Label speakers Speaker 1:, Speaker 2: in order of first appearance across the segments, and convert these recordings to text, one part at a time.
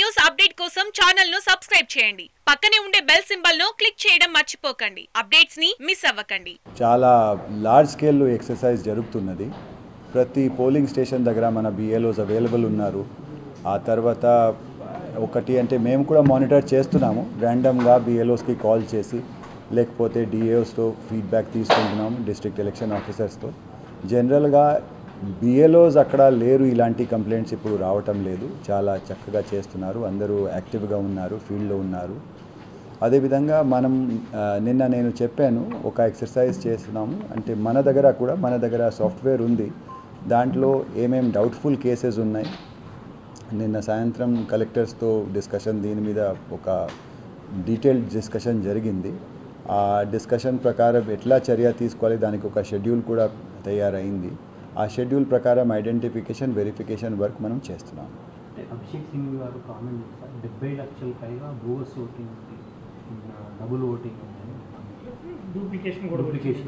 Speaker 1: News update కోసం channel ను subscribe చేయండి పక్కనే ఉండే బెల్ సింబల్ ను క్లిక్ చేయడం మర్చిపోకండి అప్డేట్స్ ని మిస్ అవ్వకండి
Speaker 2: చాలా లార్జ్ స్కేల్లో ఎక్సర్సైజ్ జరుగుతున్నది ప్రతి పోలింగ్ స్టేషన్ దగ్గర మన బిఎల్ఓస్ అవైలబుల్ ఉన్నారు ఆ తర్వాత ఒకటి అంటే మేము కూడా మానిటర్ చేస్తున్నాము ర్యాండమ్గా బిఎల్ఓస్కి కాల్ చేసి లేకపోతే డిఏఓస్తో ఫీడ్బ్యాక్ తీసుకుంటున్నాము డిస్ట్రిక్ట్ ఎలక్షన్ ఆఫీసర్స్తో జనరల్గా బిఎల్ఓస్ అక్కడ లేరు ఇలాంటి కంప్లైంట్స్ ఇప్పుడు రావటం లేదు చాలా చక్కగా చేస్తున్నారు అందరూ యాక్టివ్గా ఉన్నారు ఫీల్డ్లో ఉన్నారు అదేవిధంగా మనం ఆ, నిన్న నేను చెప్పాను ఒక ఎక్సర్సైజ్ చేస్తున్నాము అంటే మన దగ్గర కూడా మన దగ్గర సాఫ్ట్వేర్ ఉంది దాంట్లో ఏమేం డౌట్ఫుల్ కేసెస్ ఉన్నాయి నిన్న సాయంత్రం కలెక్టర్స్తో డిస్కషన్ దీని మీద ఒక డీటెయిల్డ్ డిస్కషన్ జరిగింది ఆ డిస్కషన్ ప్రకారం ఎట్లా చర్య తీసుకోవాలి దానికి ఒక షెడ్యూల్ కూడా తయారైంది ఆ షెడ్యూల్ ప్రకారం ఐడెంటిఫికేషన్ వెరిఫికేషన్ వర్క్ మనం చేస్తున్నాం
Speaker 3: అంటే అభిషేక్ సింగ్ గారు కామెంట్ చేశారు డెబ్బై లక్షల పైగా బోగస్ ఓటింగ్ ఉంది డబుల్ ఓటింగ్ ఉందని
Speaker 4: డూప్లికేషన్ కూడా
Speaker 3: డూప్లికేషన్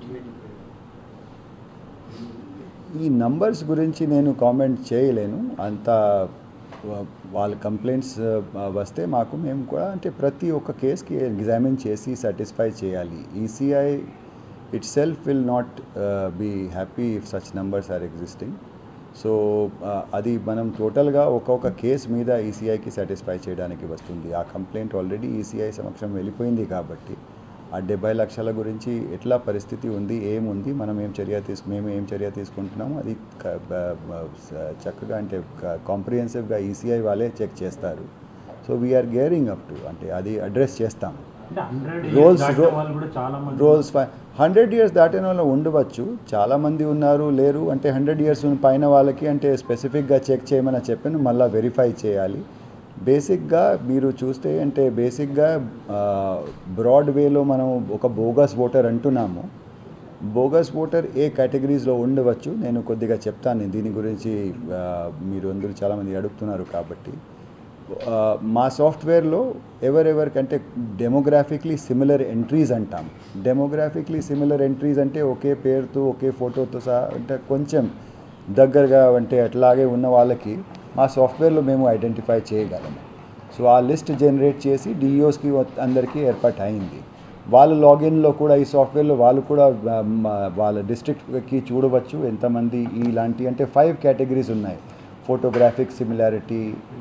Speaker 2: ఈ నంబర్స్ గురించి నేను కామెంట్ చేయలేను అంత వా- వాళ్ళ కంప్లైంట్స్ వస్తే మాకు మేము కూడా అంటే ప్రతి ఒక్క కేసుకి ఎగ్జామిన్ చేసి సాటిస్ఫై చేయాలి ECI itself will not be happy if such numbers are existing so అది మనం టోటల్గా ఒక్కొక్క కేసు మీద ఈసీఐకి సాటిస్ఫై చేయడానికి వస్తుంది ఆ కంప్లైంట్ ఆల్రెడీ ఈసీఐ సమక్షం వెళ్ళిపోయింది కాబట్టి ఆ డెబ్బై లక్షల గురించి ఎట్లా పరిస్థితి ఉంది ఏముంది మనం ఏం చర్య తీసుకు మేము ఏం చర్య తీసుకుంటున్నాము అది క- బ- బ- స- చక్కగా అంటే కాంప్రిహెన్సివ్గా ఈసీఐ వాళ్ళే చెక్ చేస్తారు so we are gearing up to అంటే అది అడ్రస్ చేస్తాము
Speaker 3: అంటే హండ్రెడ్
Speaker 2: Rolls ro-
Speaker 3: వాళ్ళు కూడా చాలా మంది
Speaker 2: రోల్స్ హండ్రెడ్ ఇయర్స్ దాటిన వాళ్ళు ఉండవచ్చు చాలామంది ఉన్నారు లేరు అంటే హండ్రెడ్ ఇయర్స్ పైన వాళ్ళకి అంటే స్పెసిఫిక్గా చెక్ చేయమని చెప్పాను మళ్ళీ వెరిఫై చేయాలి బేసిక్గా మీరు చూస్తే అంటే బేసిక్గా బ్రాడ్ వేలో మనం ఒక బోగస్ ఓటర్ అంటున్నాము బోగస్ ఓటర్ ఏ కేటగిరీస్లో ఉండవచ్చు నేను కొద్దిగా చెప్తాను దీని గురించి ఆ, మీరు అందరూ చాలామంది అడుగుతున్నారు కాబట్టి ఆ, మా సాఫ్ట్వేర్లో ఎవరెవరికంటే డెమోగ్రాఫిక్లీ సిమిలర్ ఎంట్రీస్ అంటాం డెమోగ్రాఫిక్లీ సిమిలర్ ఎంట్రీస్ అంటే ఒకే పేరుతో ఒకే ఫోటోతో సహా అంటే కొంచెం దగ్గరగా అంటే అట్లాగే ఉన్న వాళ్ళకి మా సాఫ్ట్వేర్లో మేము ఐడెంటిఫై చేయగలము సో ఆ లిస్ట్ జనరేట్ చేసి డిఈఓస్కి అందరికీ ఏర్పాటు అయింది వాళ్ళ లాగిన్లో కూడా ఈ సాఫ్ట్వేర్లో వాళ్ళు కూడా ఆ, మ- వాళ్ళ డిస్ట్రిక్ట్కి చూడవచ్చు ఎంతమంది ఇలాంటి అంటే ఫైవ్ కేటగిరీస్ ఉన్నాయి ఫోటోగ్రాఫిక్ సిమిలారిటీ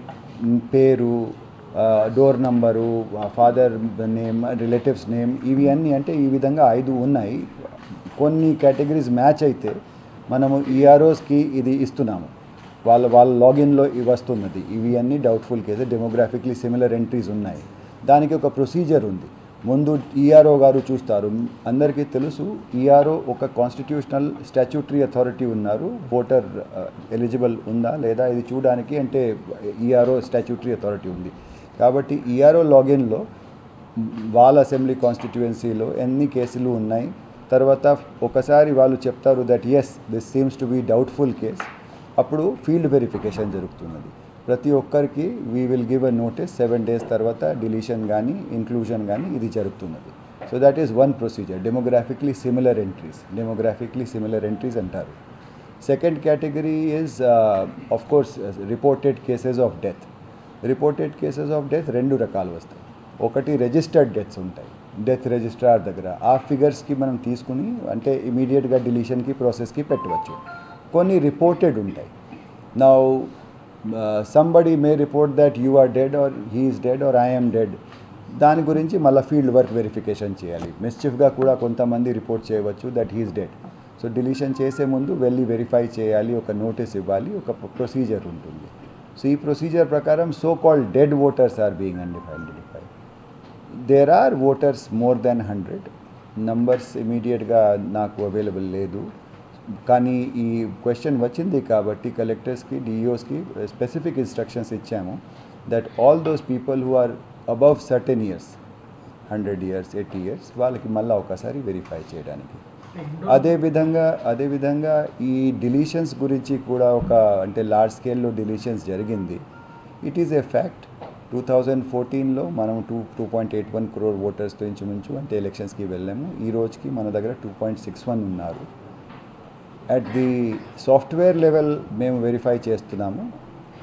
Speaker 2: పేరు door number father name relatives name ఇవి అన్నీ అంటే ఈ విధంగా ఐదు ఉన్నాయి కొన్ని కేటగిరీస్ మ్యాచ్ అయితే మనము ఈఆర్ఓస్కి ఇది ఇస్తున్నాము వాళ్ళ వాళ్ళ లాగిన్లో ఇవి వస్తున్నది ఇవి అన్నీ doubtful cases demographically similar entries ఉన్నాయి దానికి ఒక ప్రొసీజర్ ఉంది ముందు ఈఆర్ఓ గారు చూస్తారు అందరికీ తెలుసు ఈఆర్ఓ ఒక కాన్స్టిట్యూషనల్ స్టాచ్యూటరీ అథారిటీ ఉన్నారు ఓటర్ ఎలిజిబుల్ ఉందా లేదా ఇది చూడడానికి అంటే ఈఆర్ఓ స్టాచ్యూటరీ అథారిటీ ఉంది కాబట్టి ఈఆర్ఓ లాగిన్లో వాళ్ళ అసెంబ్లీ కాన్స్టిట్యుయెన్సీలో ఎన్ని కేసులు ఉన్నాయి తర్వాత ఒకసారి వాళ్ళు చెప్తారు that yes this seems to be doubtful case అప్పుడు ఫీల్డ్ వెరిఫికేషన్ జరుగుతున్నది ప్రతి ఒక్కరికి we will give a notice seven days తర్వాత డిలీషన్ కానీ ఇంక్లూజన్ కానీ ఇది జరుగుతున్నది so that is one procedure demographically similar entries demographically similar entries అంటారు second category is of course reported cases of death reported cases of death రెండు రకాలు వస్తాయి ఒకటి రిజిస్టర్డ్ డెత్స్ ఉంటాయి డెత్ రిజిస్ట్రార్ దగ్గర ఆ ఫిగర్స్కి మనం తీసుకుని అంటే ఇమీడియట్గా డిలీషన్కి ప్రాసెస్కి పెట్టవచ్చు కొన్ని రిపోర్టెడ్ ఉంటాయి నా somebody may report that you are dead or he's dead or I'm dead దాని గురించి మళ్ళీ ఫీల్డ్ వర్క్ వెరిఫికేషన్ చేయాలి మిస్చిఫ్గా కూడా కొంతమంది రిపోర్ట్ చేయవచ్చు that he's dead so deletion చేసే ముందు వెళ్ళి వెరిఫై చేయాలి ఒక నోటీస్ ఇవ్వాలి ఒక ప్రొసీజర్ ఉంటుంది సో ఈ ప్రొసీజర్ ప్రకారం so called dead voters are being identify there are voters more than hundred numbers ఇమీడియట్గా నాకు అవైలబుల్ లేదు కానీ ఈ క్వశ్చన్ వచ్చింది కాబట్టి కలెక్టర్స్కి డిఈఓస్కి స్పెసిఫిక్ ఇన్స్ట్రక్షన్స్ ఇచ్చాము that all those people who are above certain years hundred years eighty years వాళ్ళకి మళ్ళీ ఒకసారి వెరిఫై చేయడానికి అదేవిధంగా అదేవిధంగా ఈ డిలీషన్స్ గురించి కూడా ఒక అంటే లార్జ్ స్కేల్లో డిలీషన్స్ జరిగింది it is a fact two thousand ఫోర్టీన్లో మనం two two point eight one crore ఓటర్స్తో ఇంచుమించు అంటే ఎలక్షన్స్కి వెళ్ళాము ఈ రోజుకి మన దగ్గర టూ పాయింట్ సిక్స్ వన్ ఉన్నారు అట్ ది సాఫ్ట్వేర్ లెవెల్ మేము వెరిఫై చేస్తున్నాము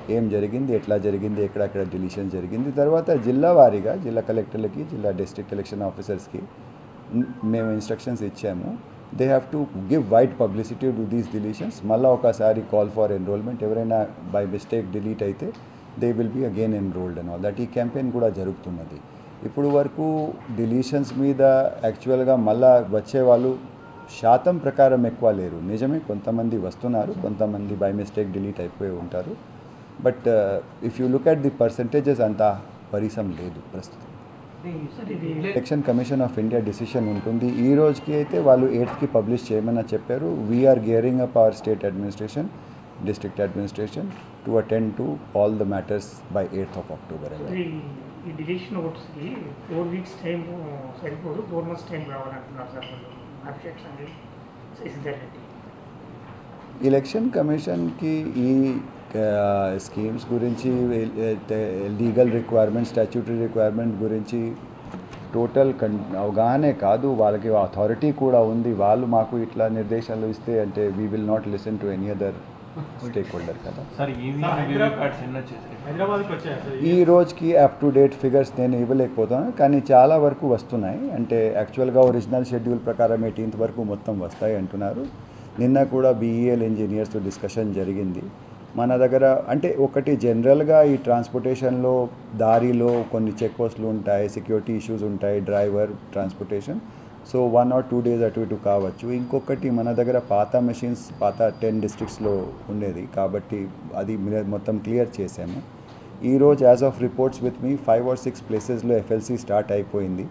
Speaker 2: ఏం జరిగింది ఎట్లా జరిగింది ఎక్కడెక్కడ డిలీషన్ జరిగింది తర్వాత జిల్లా వారీగా జిల్లా కలెక్టర్లకి జిల్లా డిస్ట్రిక్ట్ ఎలక్షన్ ఆఫీసర్స్కి మేము ఇన్స్ట్రక్షన్స్ ఇచ్చాము they have to give wide publicity to these deletions మళ్ళీ ఒకసారి కాల్ ఫర్ ఎన్రోల్మెంట్ ఎవరైనా బై మిస్టేక్ డిలీట్ అయితే they will be again enrolled and all that ఈ క్యాంపెయిన్ కూడా జరుగుతున్నది ఇప్పుడు వరకు డిలీషన్స్ మీద యాక్చువల్గా మళ్ళా వచ్చే వాళ్ళు శాతం ప్రకారం ఎక్కువ లేరు నిజమే కొంతమంది వస్తున్నారు కొంతమంది బై మిస్టేక్ డిలీట్ అయిపోయి ఉంటారు but if you look at the percentages అంతా పరిసం లేదు ప్రస్తుతం election commission of India decision ఉంటుంది ఈ రోజుకి అయితే వాళ్ళు ఎయిత్కి పబ్లిష్ చేయమని చెప్పారు we're gearing up our state administration district administration to attend to all the matters by eighth of October అండి
Speaker 4: ఈ ఈ డిలీషన్ ఓట్స్కి ఫోర్ వీక్స్ టైం సరిపోదు ఫోర్ మంత్స్ టైం కావాలంటున్నారు సార్ వాళ్ళు అభిషేక్ సంఘి శశిధర్ రెడ్డి
Speaker 2: ఎలక్షన్ కమిషన్కి ఈ స్కీమ్స్ గురించి లీగల్ రిక్వైర్మెంట్ స్టాచ్యూటరీ రిక్వైర్మెంట్ గురించి టోటల్ కన్ అవగాహనే కాదు వాళ్ళకి అథారిటీ కూడా ఉంది వాళ్ళు మాకు ఇట్లా నిర్దేశాలు ఇస్తే అంటే we will not listen to any other stakeholder కదా
Speaker 5: సార్ ఈవీఎం వీవీప్యాట్స్ ఎన్ని వచ్చేసాయి
Speaker 3: హైదరాబాద్కి వచ్చాయి సార్
Speaker 2: ఈ రోజుకి అప్ టు డేట్ ఫిగర్స్ నేను ఇవ్వలేకపోతాను కానీ చాలా వరకు వస్తున్నాయి అంటే యాక్చువల్గా ఒరిజినల్ షెడ్యూల్ ప్రకారం ఎయిటీన్త్ వరకు మొత్తం వస్తాయి అంటున్నారు నిన్న కూడా బీఈఎల్ ఇంజనీర్స్తో డిస్కషన్ జరిగింది మన దగ్గర అంటే ఒకటి జనరల్గా ఈ ట్రాన్స్పోర్టేషన్లో దారిలో కొన్ని చెక్ పోస్టులు ఉంటాయి సెక్యూరిటీ ఇష్యూస్ ఉంటాయి driver transportation so one or two days అటు ఇటు కావచ్చు ఇంకొకటి మన దగ్గర పాత మెషిన్స్ పాత టెన్ డిస్ట్రిక్ట్స్లో ఉండేది కాబట్టి అది మి- మొత్తం క్లియర్ చేసాము ఈరోజు as of reports with me five or six ప్లేసెస్లో ఎఫ్ఎల్సి స్టార్ట్ అయిపోయింది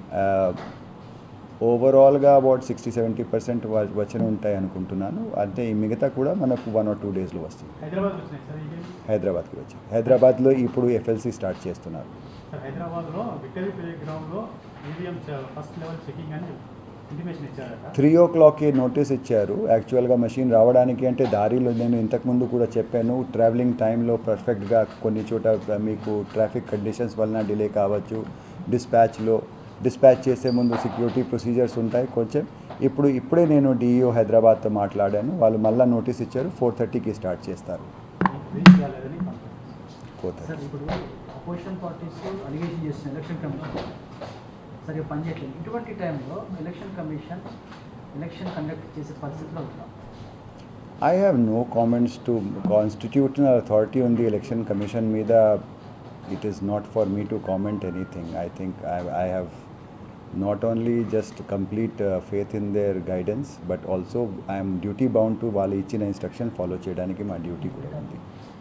Speaker 2: ఓవరాల్గా అబౌట్ సిక్స్టీ సెవెంటీ పర్సెంట్ వచ్చిన ఉంటాయి అనుకుంటున్నాను అంటే ఈ మిగతా కూడా మనకు వన్ ఆర్ టూ డేస్లో వస్తుంది
Speaker 3: హైదరాబాద్కి వచ్చినాయి సార్ ఈవీఎం
Speaker 2: హైదరాబాద్కి వచ్చి హైదరాబాద్లో ఇప్పుడు ఎఫ్ఎల్సి స్టార్ట్ చేస్తున్నారు
Speaker 3: సార్ హైదరాబాద్లో విక్టరీ ప్లే గ్రౌండ్లో ఈవీఎం ఫస్ట్ లెవెల్ చెకింగ్ అని ఇంటిమేషన్ ఇచ్చారట
Speaker 2: త్రీ ఓ క్లాక్కి నోటీస్ ఇచ్చారు యాక్చువల్గా మెషిన్ రావడానికి అంటే దారిలో నేను ఇంతకుముందు కూడా చెప్పాను ట్రావెలింగ్ టైంలో పర్ఫెక్ట్గా కొన్ని చోట మీకు ట్రాఫిక్ కండిషన్స్ వలన డిలే కావచ్చు డిస్పాచ్లో డిస్పాచ్ చేసే ముందు సెక్యూరిటీ ప్రొసీజర్స్ ఉంటాయి కొంచెం ఇప్పుడు ఇప్పుడే నేను డిఈఓ హైదరాబాద్తో మాట్లాడాను వాళ్ళు మళ్ళీ నోటీస్ ఇచ్చారు ఫోర్ థర్టీకి స్టార్ట్ చేస్తారు
Speaker 3: రీచ్ కాలేదని కంప్లైంట్
Speaker 2: ఫోర్
Speaker 6: సార్
Speaker 2: థర్టీ
Speaker 6: ఇప్పుడు అపోజిషన్ పార్టీస్ అలిగేషన్ చేస్తున్న ఎలక్షన్ కమిషన్ సరిగ్గా పనిచేయట్లేదు ఇటువంటి టైంలో ఎలక్షన్ కమిషన్ ఎలక్షన్ కండక్ట్ చేసే పరిస్థితిలో ఉంటున్నాం
Speaker 2: I have no comments to constitutional authority on the election commission మీద it is not for me to comment anything. I think I, I have not only just complete uh, faith in their guidance but also I am duty bound to వాళ్ళు ఇచ్చిన instruction follow చేయడానికి మా duty కూడా ఉంది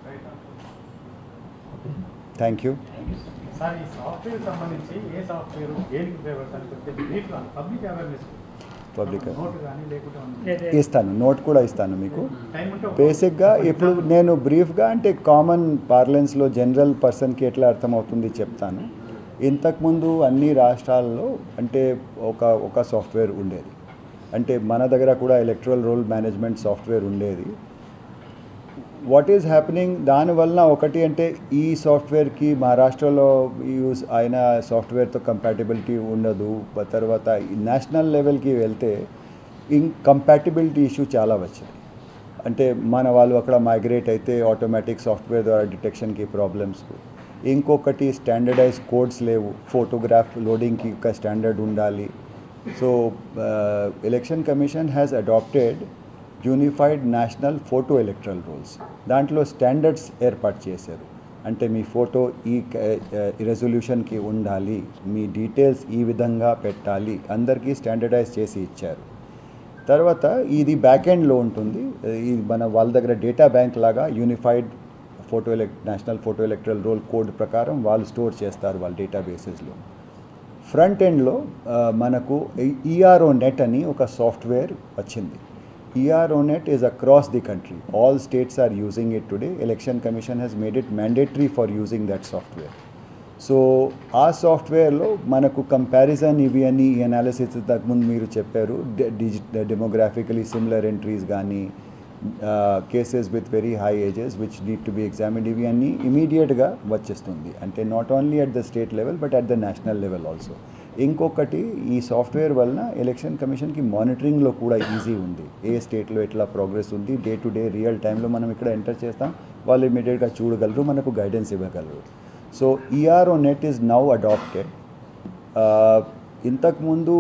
Speaker 2: thank you
Speaker 3: sir ఈ software సంబంధించి ఏ software దేనికి ఉపయోగపడతాను కొంచెం brief public awareness
Speaker 2: public
Speaker 3: note కానీ లేకుంటే
Speaker 4: లేదా
Speaker 2: ఇస్తాను నోట్ కూడా ఇస్తాను మీకు
Speaker 3: టైం ఉంటే ఒక-
Speaker 2: బేసిక్గా ఇప్పుడు నేను బ్రీఫ్గా అంటే కామన్ పార్లెన్స్లో జనరల్ పర్సన్కి ఎట్లా అర్థమవుతుంది చెప్తాను ఇంతకుముందు అన్ని రాష్ట్రాల్లో అంటే ఒక ఒక సాఫ్ట్వేర్ ఉండేది అంటే మన దగ్గర కూడా ఎలక్ట్రల్ రోల్ మేనేజ్మెంట్ సాఫ్ట్వేర్ ఉండేది వాట్ ఈజ్ హ్యాపెనింగ్ దానివల్ల ఒకటి అంటే ఈ సాఫ్ట్వేర్కి మహారాష్ట్రలో యూస్ అయిన సాఫ్ట్వేర్తో కంపాటిబిలిటీ ఉండదు ఆ తర్వాత నేషనల్ లెవెల్కి వెళ్తే ఇన్ కంపాటిబిలిటీ ఇష్యూ చాలా వచ్చింది అంటే మన వాళ్ళు అక్కడ మైగ్రేట్ అయితే ఆటోమేటిక్ సాఫ్ట్వేర్ ద్వారా డిటెక్షన్కి ప్రాబ్లమ్స్ ఇంకొకటి స్టాండర్డైజ్ కోడ్స్ లేవు ఫోటోగ్రాఫ్ లోడింగ్కి ఒక స్టాండర్డ్ ఉండాలి so election commission has adopted unified national photo electoral rules దాంట్లో స్టాండర్డ్స్ ఏర్పాటు చేశారు అంటే మీ ఫోటో ఈ రెజల్యూషన్కి ఉండాలి మీ డీటెయిల్స్ ఈ విధంగా పెట్టాలి అందరికీ స్టాండర్డైజ్ చేసి ఇచ్చారు తర్వాత ఇది బ్యాక్ ఎండ్లో ఉంటుంది ఇది మన వాళ్ళ దగ్గర డేటా బ్యాంక్ లాగా యూనిఫైడ్ ఫోటో ఎలక్ national photo electoral roll code ప్రకారం వాళ్ళు స్టోర్ చేస్తారు వాళ్ళ డేటా బేసెస్లో ఫ్రంట్ ఎండ్లో మనకు ఈఆర్ఓ నెట్ అని ఒక సాఫ్ట్వేర్ వచ్చింది ERO net is across the country all states are using it today election commission has made it mandatory for using that software so ఆ సాఫ్ట్వేర్లో మనకు కంపారిజన్ ఇవి అని ఈ అనాలిసిస్ ఇంతకుముందు మీరు చెప్పారు డిజి డెమోగ్రాఫికలీ సిమిలర్ ఎంట్రీస్ కానీ cases with very high ages which need to be examined ఇవి అన్నీ ఇమీడియట్గా వచ్చేస్తుంది అంటే not only at the state level but at the national level also ఇంకొకటి ఈ సాఫ్ట్వేర్ వలన ఎలక్షన్ కమిషన్కి మానిటరింగ్లో కూడా ఈజీ ఉంది ఏ స్టేట్లో ఎట్లా ప్రోగ్రెస్ ఉంది డే టు డే రియల్ టైంలో మనం ఇక్కడ ఎంటర్ చేస్తాం వాళ్ళు ఇమీడియట్గా చూడగలరు మనకు గైడెన్స్ ఇవ్వగలరు so ERO net is now adopted ఇంతకుముందు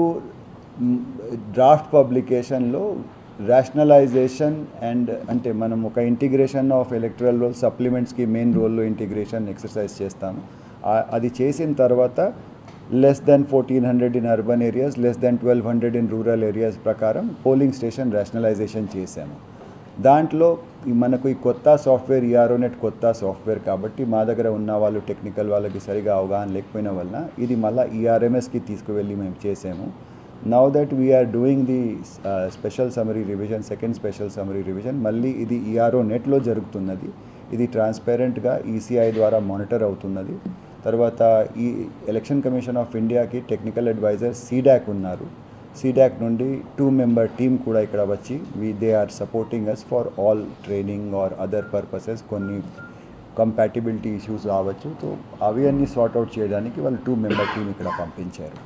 Speaker 2: డ్రాఫ్ట్ పబ్లికేషన్లో రేషనలైజేషన్ అండ్ అంటే మనం ఒక ఇంటిగ్రేషన్ ఆఫ్ ఎలక్ట్రల్ రోల్ సప్లిమెంట్స్కి మెయిన్ రోల్లో ఇంటిగ్రేషన్ ఎక్సర్సైజ్ చేస్తాము ఆ- అది చేసిన తర్వాత less than fourteen hundred in urban areas less than twelve hundred in rural areas ప్రకారం పోలింగ్ స్టేషన్ రేషనలైజేషన్ చేశాము దాంట్లో ఈ మనకు ఈ కొత్త సాఫ్ట్వేర్ ఈఆర్ఓనెట్ కొత్త సాఫ్ట్వేర్ కాబట్టి మా దగ్గర ఉన్న వాళ్ళు టెక్నికల్ వాళ్ళకి సరిగా అవగాహన లేకపోయిన వలన ఇది మళ్ళీ ఈఆర్ఎంఎస్కి తీసుకువెళ్ళి మేము చేసాము now that we're doing the special summary revision second special summary revision మళ్ళీ ఇది ఈఆర్ఓ నెట్లో జరుగుతున్నది ఇది ట్రాన్స్పరెంట్గా ఈసీఐ ద్వారా మానిటర్ అవుతున్నది తర్వాత ఈ ఎలక్షన్ కమిషన్ ఆఫ్ ఇండియాకి టెక్నికల్ అడ్వైజర్ సీడాక్ ఉన్నారు సీడాక్ నుండి టూ మెంబర్ టీమ్ కూడా ఇక్కడ వచ్చి we they are supporting us for all training or other purposes కొన్ని కంపాటిబిలిటీ ఇష్యూస్ రావచ్చు సో అవి అన్ని సార్ట్ అవుట్ చేయడానికి వాళ్ళు టూ మెంబర్ టీం ఇక్కడ పంపించారు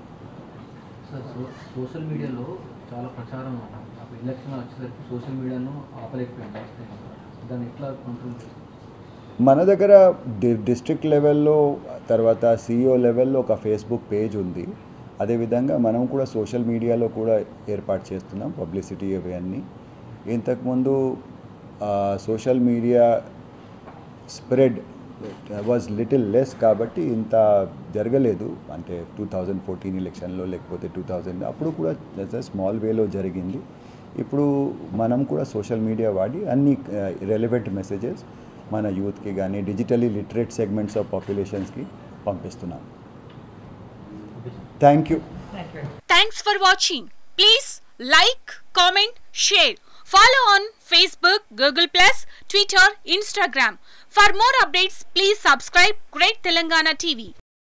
Speaker 7: సార్ సో సోషల్ మీడియాలో చాలా ప్రచారం ఎలక్షన్ వచ్చేసరికి సోషల్ మీడియాను ఆపలేకపోయింది లాస్ట్ టైం దాన్ని ఎట్లా కంట్రోల్ చేస్తారు
Speaker 2: మన దగ్గర డి డిస్ట్రిక్ట్ లెవెల్లో తర్వాత సిఇఓ లెవెల్లో ఒక ఫేస్బుక్ పేజ్ ఉంది అదేవిధంగా మనం కూడా సోషల్ మీడియాలో కూడా ఏర్పాటు చేస్తున్నాం పబ్లిసిటీ ఇవన్నీ ఇంతకుముందు social media spread was little less కాబట్టి ఇంత జరగలేదు అంటే టూ థౌజండ్ ఫోర్టీన్ ఎలక్షన్లో లేకపోతే టూ థౌజండ్ అప్పుడు కూడా స్మాల్ వేలో జరిగింది ఇప్పుడు మనం కూడా సోషల్ మీడియా వాడి అన్ని రెలవెంట్ మెసేజెస్ మన యూత్కి కానీ డిజిటలీ లిటరేట్ సెగ్మెంట్స్ ఆఫ్ పాపులేషన్స్కి పంపిస్తున్నాం thank you
Speaker 1: Thanks for watching. Please like, comment, share. Follow on Facebook, Google Plus, Twitter, Instagram. For more updates, please subscribe Great Telangana TV.